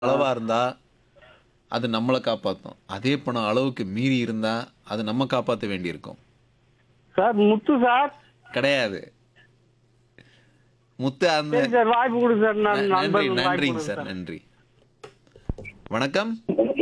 அளவா இருந்தா அது நம்மளை காப்பாற்றும் அதே பணம் அளவுக்கு மீறி இருந்தா அது நம்ம காப்பாற்ற வேண்டியிருக்கும் சார் முத்து சார் கிடையாது முத்து அந்த சரி சார் வாய்ப்பு கொடு சார் நான் நன்றி நண்பர்களுக்கு வாய்ப்பு நன்றிங்க கொடுங்க சார் நன்றி வணக்கம்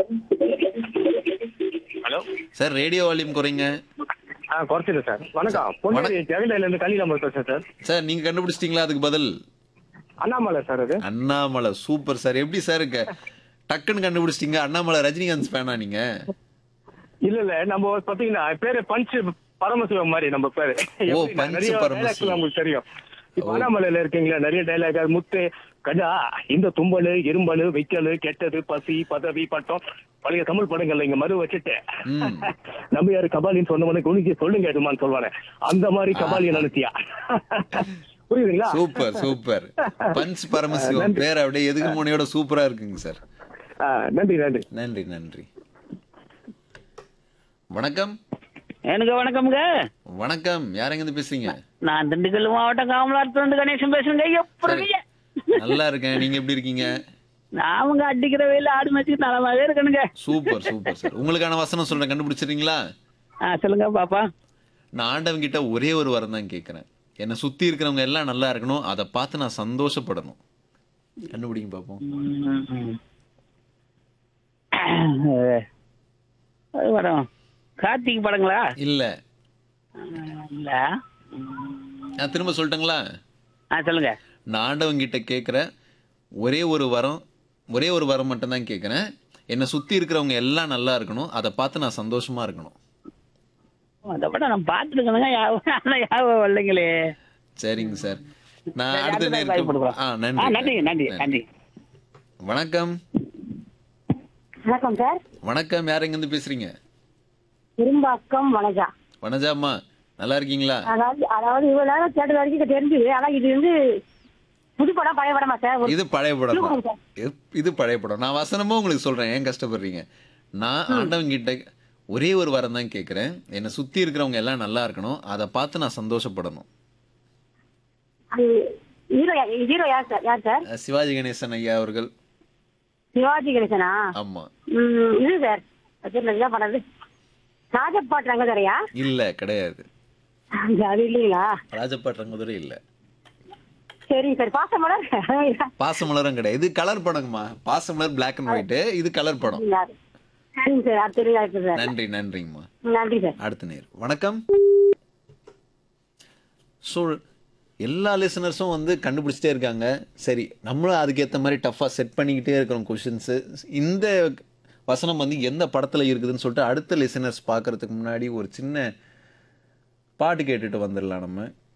ஹலோ சார் ரேடியோ வால்யூம் குறைங்க ஆ குறைச்சிடு சார் வணக்கம் பொன்னேரி ஜெகலையில இருந்து கலி நம்பர் பேசுறேன் சார் சார் நீங்க கண்டுபிடிச்சிட்டீங்களா அதுக்கு பதில் அண்ணாமலை சார் அது அண்ணாமலை சூப்பர் சார் எப்படி சார் இருக்கு டக்குன்னு கண்டுபிடிச்சிட்டீங்க அண்ணாமலை ரஜினிகாந்த் ஃபேனா நீங்க இல்ல இல்ல நம்ம பாத்தீங்கன்னா பேரு பஞ்ச் பரமசிவம் மாதிரி நம்ம பேரு ஓ, எப்படின்னா, பஞ்ச் நிறைய பரமசிவம். dialogues நமக்கு தெரியும் இப்ப அண்ணாமலையில இருக்கீங்களா நிறைய டைலாக் முத்து கண்டா இந்த தும்பலு இரும்பலு வைக்கலு கெட்டது பசி பதவி பட்டம் பழைய தமிழ் படங்கள்ல இங்க மறு வச்சுட்டு ம். நம்ம யாரு கபாலின்னு சொன்னவனே குனிஞ்சு சொல்லுங்க எதுமான்னு சொல்லுவானே அந்த மாதிரி கபாலியை நினைச்சியா புரியுதுங்களா சூப்பர் சூப்பர் பஞ்ச் பரமசிவம் பேர் அப்படியே எதுக்கு முனையோட சூப்பரா இருக்குங்க சார் ஆ, நன்றி நன்றி நன்றி நன்றி வணக்கம் எனக்கு வணக்கம்ங்க வணக்கம் யாரெங்க இருந்து பேசுறீங்க நான் திண்டுக்கல் மாவட்டம் காமலாத்துலேருந்து கணேசன் பேசுறேங்க எப்படி இருக்கீங்க? நல்லா இருக்கேன் நீங்க எப்படி இருக்கீங்க நாமங்க அடிக்கிற வெயில ஆடு மேய்ச்சிட்டு நலமாவே இருக்கணுங்க சூப்பர் சூப்பர் சார் உங்களுக்கான வசனம் சொல்றேன் கண்டுபிடிச்சிருக்கீங்களா ஆ சொல்லுங்க பாப்பா நான் ஆண்டவன் கிட்ட ஒரே ஒரு வரம் தான் கேட்கிறேன் என்னை சுத்தி இருக்கிறவங்க எல்லாம் நல்லா இருக்கணும் அதை பார்த்து நான் சந்தோஷப்படணும் கண்டுபிடிங்க பார்ப்போம் அது வரோம் கார்த்திக் படங்களா இல்ல இல்ல நான் திரும்ப சொல்லட்டுங்களா ஆ சொல்லுங்க நான் ஆண்டவன் கிட்ட கேட்குறேன் ஒரே ஒரு வரம் ஒரே ஒரு வரம் மட்டும் தான் கேட்குறேன் என்னை சுத்தி இருக்கிறவங்க எல்லாம் நல்லா இருக்கணும் அதை பார்த்து நான் சந்தோஷமா இருக்கணும் அந்த படம் நான் பார்த்துருக்கணுங்க யாரும் யாரும் வரலைங்களே சரிங்க சார் நான் சரி, அடுத்த அடுத்த நேருக்கு வாய்ப்பு கொடுக்கலாம். ஆ ஆ நன்றி நன்றி நன்றி நன்றி வணக்கம் வணக்கம் சார் வணக்கம் யார் எங்கேருந்து பேசுறீங்க திரும்பாக்கம் வனஜா வனஜாம்மா நல்லா இருக்கீங்களா அதாவது அதாவது இவ்வளவு நேரம் கேட்டது வரைக்கும் தெரிஞ்சுது ஆனா இது வந்து புது படம் பழைய படமா சார் ஒரு இது பழைய படம் சொல்லுங்க சார். இது பழைய படம் நான் வசனமும் உங்களுக்கு சொல்றேன் ஏன் கஷ்டப்படுறீங்க நான் ஆண்டவன் கிட்ட ஒரே ஒரு வரம் தான் கேட்குறேன் என்னை சுத்தி இருக்கிறவங்க எல்லாம் நல்லா இருக்கணும் அதை பார்த்து நான் சந்தோஷப்படணும் அது ஹீரோ யா- ஹீரோ யார் சார் யார் சார் அஹ் சிவாஜி கணேசன் ஐயா அவர்கள் சிவாஜி கணேசனா ஆமா ம், இது சார் அது என்ன பண்ணது ராஜபாட் ரங்கதரையா இல்ல கிடையாது அது இல்லைங்களா ராஜபாட் ரங்கதுரை இல்ல சரிங்க சார் பாசமலர் பாசமலரும் கிடையாது இது கலர் படங்கம்மா பாசமலர் பிளாக் அண்ட் ஒயிட் இது கலர் படம் சரிங்க சார் அடுத்த தெரியாது இருக்கு சார் நன்றி நன்றிங்கம்மா நன்றி சார் அடுத்த நேர் வணக்கம் ஸோ எல்லா லிசனர்ஸும் வந்து கண்டுபிடிச்சிட்டே இருக்காங்க சரி நம்மளும் அதுக்கேற்ற மாதிரி டஃப்பாக செட் பண்ணிக்கிட்டே இருக்கிறோம் கொஷின்ஸு இந்த வசனம் வந்து எந்த படத்தில் இருக்குதுன்னு சொல்லிட்டு அடுத்த லிசனர்ஸ் பார்க்கறதுக்கு முன்னாடி ஒரு சின்ன பாட்டு கேட்டுட்டு வந்துடலாம் நம்ம